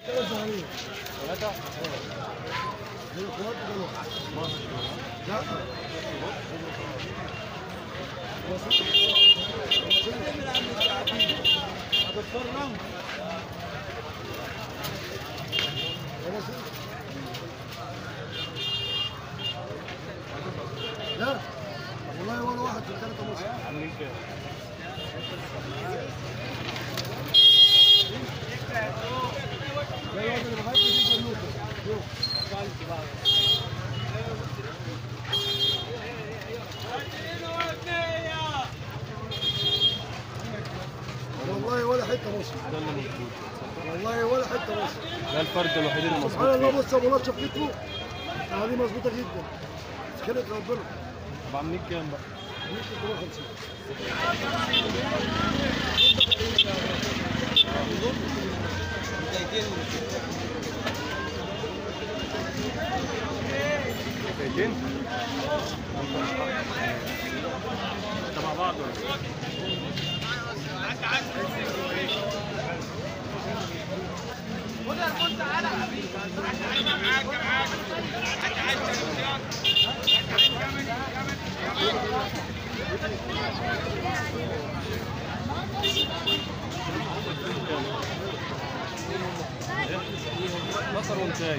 لا والله ولا واحد في الثلاثة مصر عاملين كام؟ لا الواد اللي معاك دي بنوتة شوف والله ولا حتة مصر ده اللي مظبوط والله ولا حتة مصر ده الفرد الوحيد اللي سبحان مظبوط الله فيه بص ابو لطشة في كتفه هذه مظبوطة جدا خلقة ربنا طب عاملين كام بقى؟ 150 200 انت مع بعض ولا إيه؟ بصر وانتاج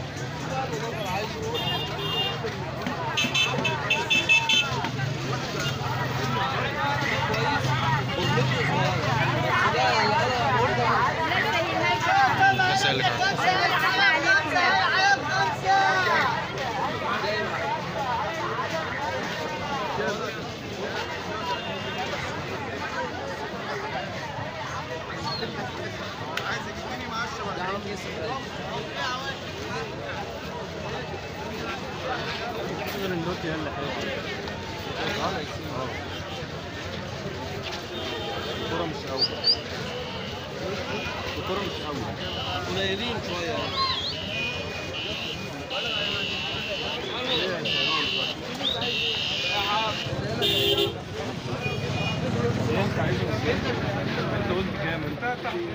غير النوت يلا حلو الكورة مش قوي الكورة مش قوي قليلين شويه ايه انت عايزه كام؟ انت قلت كام انت؟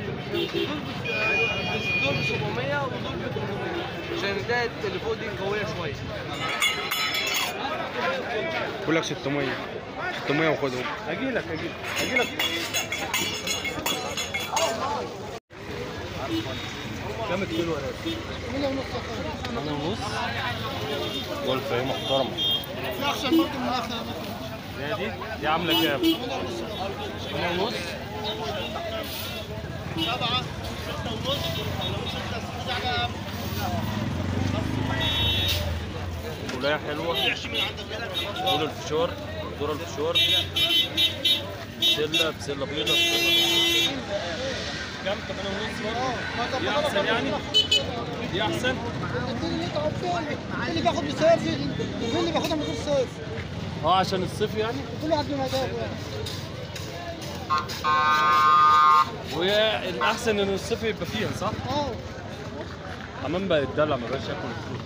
دول ب 700 ودول ب 800 عشان ده اللي فوق دي قويه شويه بقول لك 600 600 وخدهم اجي لك اجي لك اجي لك كام الكيلو يا ريس؟ ثمانية ونص جولف ايه محترمة في احسن برضه من الاخر هي دي دي عاملة كام؟ ثمانية ونص سبعة ستة ونص ستة كلها حلوة دول الفشار دول الفشار بسلة بسلة بيضة بسلة كام 8 ونص برضه؟ دي أحسن يعني؟ دي أحسن؟ اللي بياخد بصيف وفي اللي بياخدها من غير صيف اه عشان الصيف يعني؟ كل واحد بمزاجه وهي الأحسن إن الصيف يبقى فيها صح؟ اه حمام بقى يتدلع ما بقاش ياكل الفول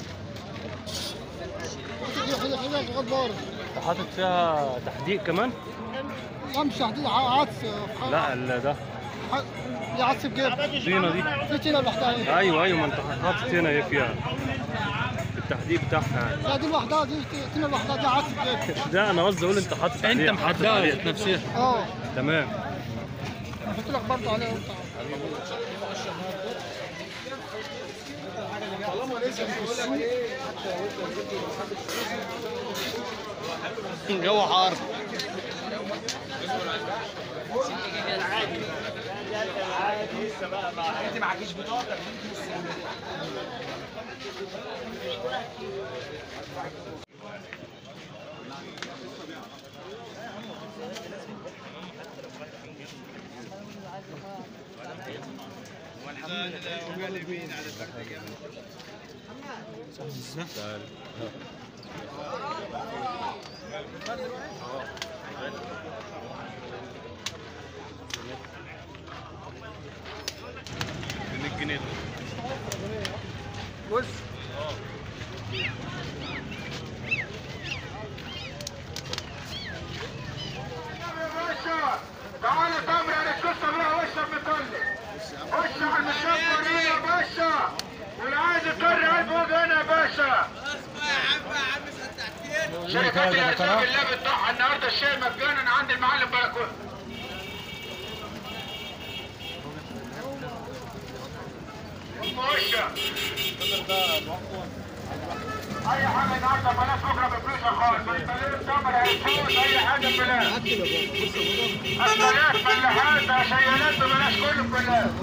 دي حاجه حاجه لغايه بره انت حاطط فيها تحديق كمان؟ لا مش تحديد عدس لا ال- ده دي عدس بجيب طينة دي في تينا لوحدها ايوه ايوه ما انت حاطط هنا ايه فيها التحديق بتاعها يعني. لا دي لوحدها دي تينا لوحدها دي عدس بجيب ده انا قصدي اقول انت حاطط انت تحديق، حاطط محددها عليه. ذات نفسها اه تمام قلت لك برضه عليها وانت جو حار ب 100 جنيه بص تعالى تمر على القصه بقى واشرب مطلق خش على المشروب ورينا شركات الاسواق اللي بتضحى النهارده الشاي مجانا عند المعلم بلكونه مؤشر اي حاجه النهارده بلاش بكره بفلوس يا خالص بيطلعوا تمر هيفوز اي حاجه ببلاش الثلاث فلاحات شيالات ببلاش كله ببلاش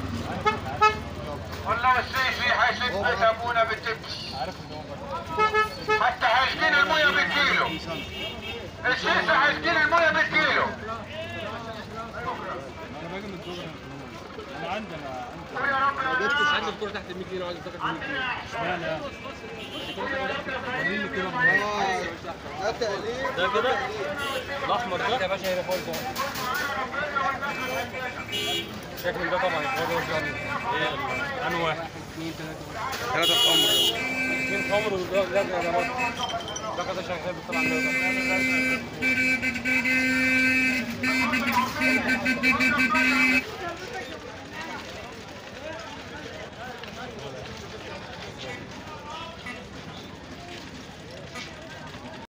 والله السيسي هيسد ابونا بالتبس حتى هيسقينا الميه بالكيلو السيسي هيسقينا الميه بالكيلو انا باجي من الدور انا عندي انا قول يا رب يا عندي الكوره تحت ال 100 كيلو عايز تاخد 100 كيلو اشمعنى يعني وريني كده اه ده تقليد ده كده الاحمر ده يا باشا هنا فوق شكل ده طبعا ايه انا واحد ثلاثة حمر اثنين خمر وده ده ده برضه ده كده شغال طبعا رب